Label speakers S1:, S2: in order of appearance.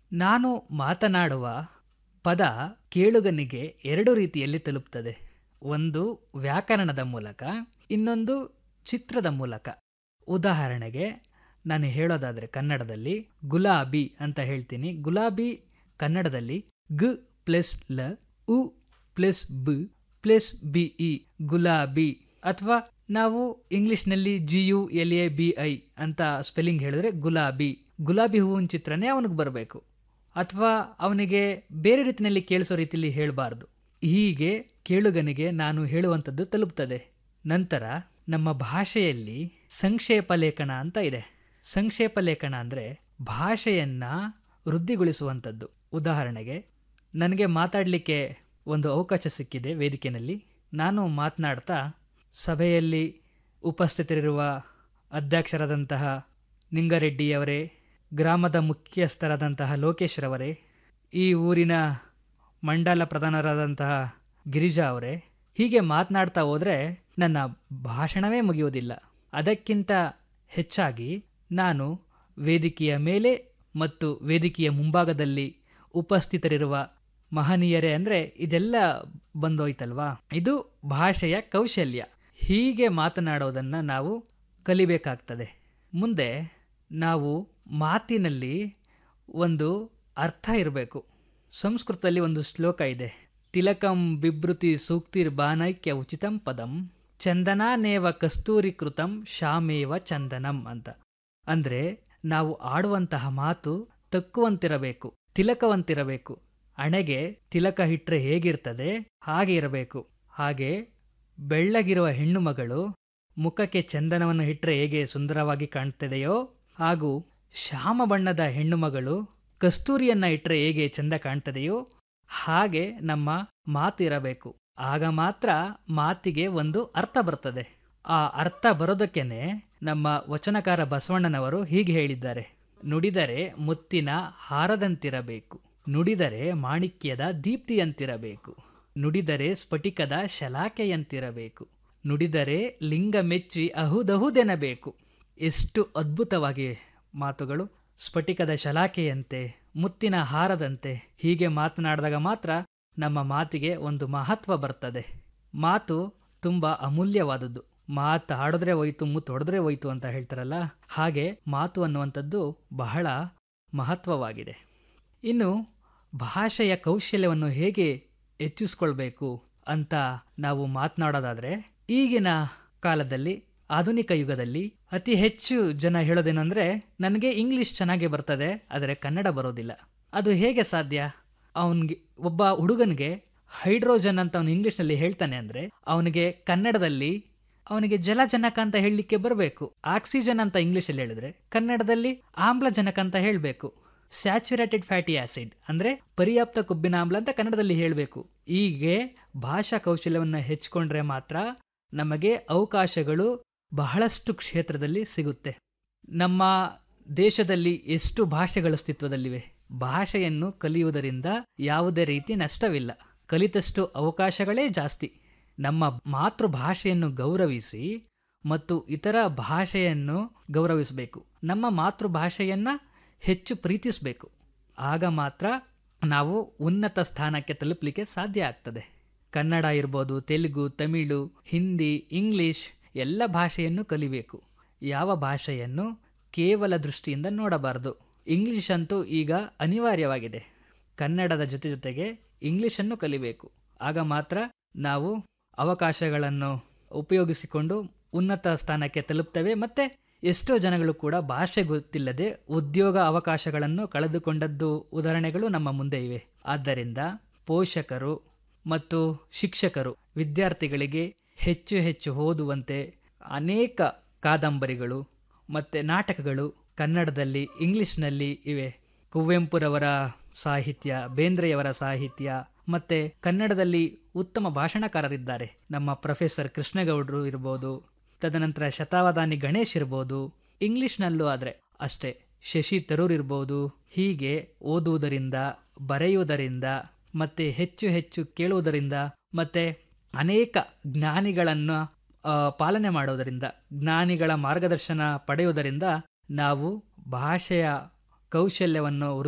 S1: ನಾನು ಮಾತನಾಡುವ ಪದ ಕೇಳುಗನಿಗೆ ಎರಡು ರೀತಿಯಲ್ಲಿ ತಲುಪ್ತದೆ ಒಂದು ವ್ಯಾಕರಣದ ಮೂಲಕ ಇನ್ನೊಂದು ಚಿತ್ರದ ಮೂಲಕ ಉದಾಹರಣೆಗೆ ನಾನು ಹೇಳೋದಾದರೆ ಕನ್ನಡದಲ್ಲಿ ಗುಲಾಬಿ ಅಂತ ಹೇಳ್ತೀನಿ ಗುಲಾಬಿ ಕನ್ನಡದಲ್ಲಿ ಗ್ ಪ್ಲಸ್ ಲ ಉ ಪ್ಲಸ್ ಬ್ ಪ್ಲಸ್ ಬಿ ಇ ಗುಲಾಬಿ ಅಥವಾ ನಾವು ಇಂಗ್ಲಿಷ್ನಲ್ಲಿ G U L A B I ಅಂತ ಸ್ಪೆಲ್ಲಿಂಗ್ ಹೇಳಿದ್ರೆ ಗುಲಾಬಿ ಗುಲಾಬಿ ಹೂವಿನ ಚಿತ್ರನೇ ಅವನಿಗೆ ಬರಬೇಕು ಅಥವಾ ಅವನಿಗೆ ಬೇರೆ ರೀತಿಯಲ್ಲಿ ಕೇಳಿಸೋ ರೀತಿಯಲ್ಲಿ ಹೇಳಬಾರ್ದು ಹೀಗೆ ಕೇಳುಗನಿಗೆ ನಾನು ಹೇಳುವಂಥದ್ದು ತಲುಪ್ತದೆ ನಂತರ ನಮ್ಮ ಭಾಷೆಯಲ್ಲಿ ಸಂಕ್ಷೇಪ ಲೇಖನ ಅಂತ ಇದೆ ಸಂಕ್ಷೇಪ ಲೇಖನ ಅಂದರೆ ಭಾಷೆಯನ್ನು ವೃದ್ಧಿಗೊಳಿಸುವಂಥದ್ದು ಉದಾಹರಣೆಗೆ ನನಗೆ ಮಾತಾಡಲಿಕ್ಕೆ ಒಂದು ಅವಕಾಶ ಸಿಕ್ಕಿದೆ ವೇದಿಕೆಯಲ್ಲಿ ನಾನು ಮಾತನಾಡ್ತಾ ಸಭೆಯಲ್ಲಿ ಉಪಸ್ಥಿತರಿರುವ ಅಧ್ಯಕ್ಷರಾದಂತಹ ನಿಂಗರೆಡ್ಡಿಯವರೇ ಗ್ರಾಮದ ಮುಖ್ಯಸ್ಥರಾದಂತಹ ಲೋಕೇಶ್ರವರೇ ಈ ಊರಿನ ಮಂಡಲ ಪ್ರಧಾನರಾದಂತಹ ಗಿರಿಜಾ ಅವರೇ ಹೀಗೆ ಮಾತನಾಡ್ತಾ ಹೋದರೆ ನನ್ನ ಭಾಷಣವೇ ಮುಗಿಯುವುದಿಲ್ಲ ಅದಕ್ಕಿಂತ ಹೆಚ್ಚಾಗಿ ನಾನು ವೇದಿಕೆಯ ಮೇಲೆ ಮತ್ತು ವೇದಿಕೆಯ ಮುಂಭಾಗದಲ್ಲಿ ಉಪಸ್ಥಿತರಿರುವ ಮಹನೀಯರೇ ಅಂದರೆ ಇದೆಲ್ಲ ಬಂದೋಯ್ತಲ್ವಾ ಇದು ಭಾಷೆಯ ಕೌಶಲ್ಯ ಹೀಗೆ ಮಾತನಾಡೋದನ್ನು ನಾವು ಕಲಿಬೇಕಾಗ್ತದೆ ಮುಂದೆ ನಾವು ಮಾತಿನಲ್ಲಿ ಒಂದು ಅರ್ಥ ಇರಬೇಕು ಸಂಸ್ಕೃತದಲ್ಲಿ ಒಂದು ಶ್ಲೋಕ ಇದೆ ತಿಲಕಂ ಬಿಭೃತಿ ಸೂಕ್ತಿರ್ ಬಾನೈಕ್ಯ ಉಚಿತಂ ಪದಂ ಚಂದನಾನೇವ ಕಸ್ತೂರಿ ಕೃತಂ ಶಾಮೇವ ಚಂದನಂ ಅಂತ ಅಂದರೆ ನಾವು ಆಡುವಂತಹ ಮಾತು ತಕ್ಕುವಂತಿರಬೇಕು ತಿಲಕವಂತಿರಬೇಕು ಹಣೆಗೆ ತಿಲಕ ಇಟ್ಟರೆ ಹೇಗಿರ್ತದೆ ಹಾಗೆ ಇರಬೇಕು ಹಾಗೆ ಬೆಳ್ಳಗಿರುವ ಹೆಣ್ಣು ಮಗಳು ಮುಖಕ್ಕೆ ಚಂದನವನ್ನು ಇಟ್ಟರೆ ಹೇಗೆ ಸುಂದರವಾಗಿ ಕಾಣ್ತದೆಯೋ ಹಾಗೂ ಶ್ಯಾಮ ಬಣ್ಣದ ಹೆಣ್ಣು ಮಗಳು ಕಸ್ತೂರಿಯನ್ನ ಇಟ್ಟರೆ ಹೇಗೆ ಚಂದ ಕಾಣ್ತದೆಯೋ ಹಾಗೆ ನಮ್ಮ ಮಾತು ಇರಬೇಕು ಆಗ ಮಾತ್ರ ಮಾತಿಗೆ ಒಂದು ಅರ್ಥ ಬರ್ತದೆ ಆ ಅರ್ಥ ಬರೋದಕ್ಕೇನೆ ನಮ್ಮ ವಚನಕಾರ ಬಸವಣ್ಣನವರು ಹೀಗೆ ಹೇಳಿದ್ದಾರೆ ನುಡಿದರೆ ಮುತ್ತಿನ ಹಾರದಂತಿರಬೇಕು ನುಡಿದರೆ ಮಾಣಿಕ್ಯದ ದೀಪ್ತಿಯಂತಿರಬೇಕು ನುಡಿದರೆ ಸ್ಫಟಿಕದ ಶಲಾಕೆಯಂತಿರಬೇಕು ನುಡಿದರೆ ಲಿಂಗ ಮೆಚ್ಚಿ ಅಹುದಹುದೆನಬೇಕು ಎಷ್ಟು ಅದ್ಭುತವಾಗಿ ಮಾತುಗಳು ಸ್ಫಟಿಕದ ಶಲಾಕೆಯಂತೆ ಮುತ್ತಿನ ಹಾರದಂತೆ ಹೀಗೆ ಮಾತನಾಡಿದಾಗ ಮಾತ್ರ ನಮ್ಮ ಮಾತಿಗೆ ಒಂದು ಮಹತ್ವ ಬರ್ತದೆ ಮಾತು ತುಂಬ ಅಮೂಲ್ಯವಾದದ್ದು ಮಾತು ಆಡಿದ್ರೆ ಹೋಯ್ತು ಮುತ್ತು ಹೊಡೆದ್ರೆ ಹೋಯ್ತು ಅಂತ ಹೇಳ್ತಾರಲ್ಲ ಹಾಗೆ ಮಾತು ಅನ್ನುವಂಥದ್ದು ಬಹಳ ಮಹತ್ವವಾಗಿದೆ ಇನ್ನು ಭಾಷೆಯ ಕೌಶಲ್ಯವನ್ನು ಹೇಗೆ ಹೆಚ್ಚಿಸ್ಕೊಳ್ಬೇಕು ಅಂತ ನಾವು ಮಾತನಾಡೋದಾದರೆ ಈಗಿನ ಕಾಲದಲ್ಲಿ ಆಧುನಿಕ ಯುಗದಲ್ಲಿ ಅತಿ ಹೆಚ್ಚು ಜನ ಹೇಳೋದೇನೆಂದರೆ ನನಗೆ ಇಂಗ್ಲೀಷ್ ಚೆನ್ನಾಗಿ ಬರ್ತದೆ ಆದರೆ ಕನ್ನಡ ಬರೋದಿಲ್ಲ ಅದು ಹೇಗೆ ಸಾಧ್ಯ ಅವನಿಗೆ ಒಬ್ಬ ಹುಡುಗನಿಗೆ ಹೈಡ್ರೋಜನ್ ಅಂತ ಅವನು ಇಂಗ್ಲೀಷ್ನಲ್ಲಿ ಹೇಳ್ತಾನೆ ಅಂದರೆ ಅವನಿಗೆ ಕನ್ನಡದಲ್ಲಿ ಅವನಿಗೆ ಜಲಜನಕ ಅಂತ ಹೇಳಲಿಕ್ಕೆ ಬರಬೇಕು ಆಕ್ಸಿಜನ್ ಅಂತ ಇಂಗ್ಲೀಷಲ್ಲಿ ಹೇಳಿದ್ರೆ ಕನ್ನಡದಲ್ಲಿ ಆಮ್ಲಜನಕ ಅಂತ ಹೇಳಬೇಕು ಸ್ಯಾಚುರೇಟೆಡ್ ಫ್ಯಾಟಿ ಆಸಿಡ್ ಅಂದರೆ ಪರ್ಯಾಪ್ತ ಕೊಬ್ಬಿನ ಆಮ್ಲ ಅಂತ ಕನ್ನಡದಲ್ಲಿ ಹೇಳಬೇಕು ಹೀಗೆ ಭಾಷಾ ಕೌಶಲ್ಯವನ್ನು ಹೆಚ್ಚಿಕೊಂಡ್ರೆ ಮಾತ್ರ ನಮಗೆ ಅವಕಾಶಗಳು ಬಹಳಷ್ಟು ಕ್ಷೇತ್ರದಲ್ಲಿ ಸಿಗುತ್ತೆ ನಮ್ಮ ದೇಶದಲ್ಲಿ ಎಷ್ಟು ಭಾಷೆಗಳ ಅಸ್ತಿತ್ವದಲ್ಲಿವೆ ಭಾಷೆಯನ್ನು ಕಲಿಯುವುದರಿಂದ ಯಾವುದೇ ರೀತಿ ನಷ್ಟವಿಲ್ಲ ಕಲಿತಷ್ಟು ಅವಕಾಶಗಳೇ ಜಾಸ್ತಿ ನಮ್ಮ ಮಾತೃಭಾಷೆಯನ್ನು ಗೌರವಿಸಿ ಮತ್ತು ಇತರ ಭಾಷೆಯನ್ನು ಗೌರವಿಸಬೇಕು ನಮ್ಮ ಮಾತೃಭಾಷೆಯನ್ನು ಹೆಚ್ಚು ಪ್ರೀತಿಸಬೇಕು ಆಗ ಮಾತ್ರ ನಾವು ಉನ್ನತ ಸ್ಥಾನಕ್ಕೆ ತಲುಪಲಿಕ್ಕೆ ಸಾಧ್ಯ ಆಗ್ತದೆ ಕನ್ನಡ ಇರ್ಬೋದು ತೆಲುಗು ತಮಿಳು ಹಿಂದಿ ಇಂಗ್ಲಿಷ್ ಎಲ್ಲ ಭಾಷೆಯನ್ನು ಕಲಿಬೇಕು ಯಾವ ಭಾಷೆಯನ್ನು ಕೇವಲ ದೃಷ್ಟಿಯಿಂದ ನೋಡಬಾರದು ಇಂಗ್ಲಿಷ್ ಅಂತೂ ಈಗ ಅನಿವಾರ್ಯವಾಗಿದೆ ಕನ್ನಡದ ಜೊತೆ ಜೊತೆಗೆ ಇಂಗ್ಲಿಷನ್ನು ಕಲಿಬೇಕು ಆಗ ಮಾತ್ರ ನಾವು ಅವಕಾಶಗಳನ್ನು ಉಪಯೋಗಿಸಿಕೊಂಡು ಉನ್ನತ ಸ್ಥಾನಕ್ಕೆ ತಲುಪ್ತೇವೆ ಮತ್ತು ಎಷ್ಟೋ ಜನಗಳು ಕೂಡ ಭಾಷೆ ಗೊತ್ತಿಲ್ಲದೆ ಉದ್ಯೋಗ ಅವಕಾಶಗಳನ್ನು ಕಳೆದುಕೊಂಡದ್ದು ಉದಾಹರಣೆಗಳು ನಮ್ಮ ಮುಂದೆ ಇವೆ ಆದ್ದರಿಂದ ಪೋಷಕರು ಮತ್ತು ಶಿಕ್ಷಕರು ವಿದ್ಯಾರ್ಥಿಗಳಿಗೆ ಹೆಚ್ಚು ಹೆಚ್ಚು ಓದುವಂತೆ ಅನೇಕ ಕಾದಂಬರಿಗಳು ಮತ್ತು ನಾಟಕಗಳು ಕನ್ನಡದಲ್ಲಿ ಇಂಗ್ಲಿಷ್ನಲ್ಲಿ ಇವೆ ಕುವೆಂಪುರವರ ಸಾಹಿತ್ಯ ಬೇಂದ್ರೆಯವರ ಸಾಹಿತ್ಯ ಮತ್ತು ಕನ್ನಡದಲ್ಲಿ ಉತ್ತಮ ಭಾಷಣಕಾರರಿದ್ದಾರೆ ನಮ್ಮ ಪ್ರೊಫೆಸರ್ ಕೃಷ್ಣಗೌಡರು ಇರ್ಬೋದು ತದನಂತರ ಶತಾವಧಾನಿ ಗಣೇಶ್ ಇರ್ಬೋದು ಇಂಗ್ಲಿಷ್ನಲ್ಲೂ ಆದರೆ ಅಷ್ಟೇ ಶಶಿ ತರೂರ್ ಇರ್ಬೋದು ಹೀಗೆ ಓದುವುದರಿಂದ ಬರೆಯುವುದರಿಂದ ಮತ್ತು ಹೆಚ್ಚು ಹೆಚ್ಚು ಕೇಳುವುದರಿಂದ ಮತ್ತು ಅನೇಕ ಜ್ಞಾನಿಗಳನ್ನು ಪಾಲನೆ ಮಾಡುವುದರಿಂದ ಜ್ಞಾನಿಗಳ ಮಾರ್ಗದರ್ಶನ ಪಡೆಯುವುದರಿಂದ ನಾವು ಭಾಷೆಯ ಕೌಶಲ್ಯವನ್ನು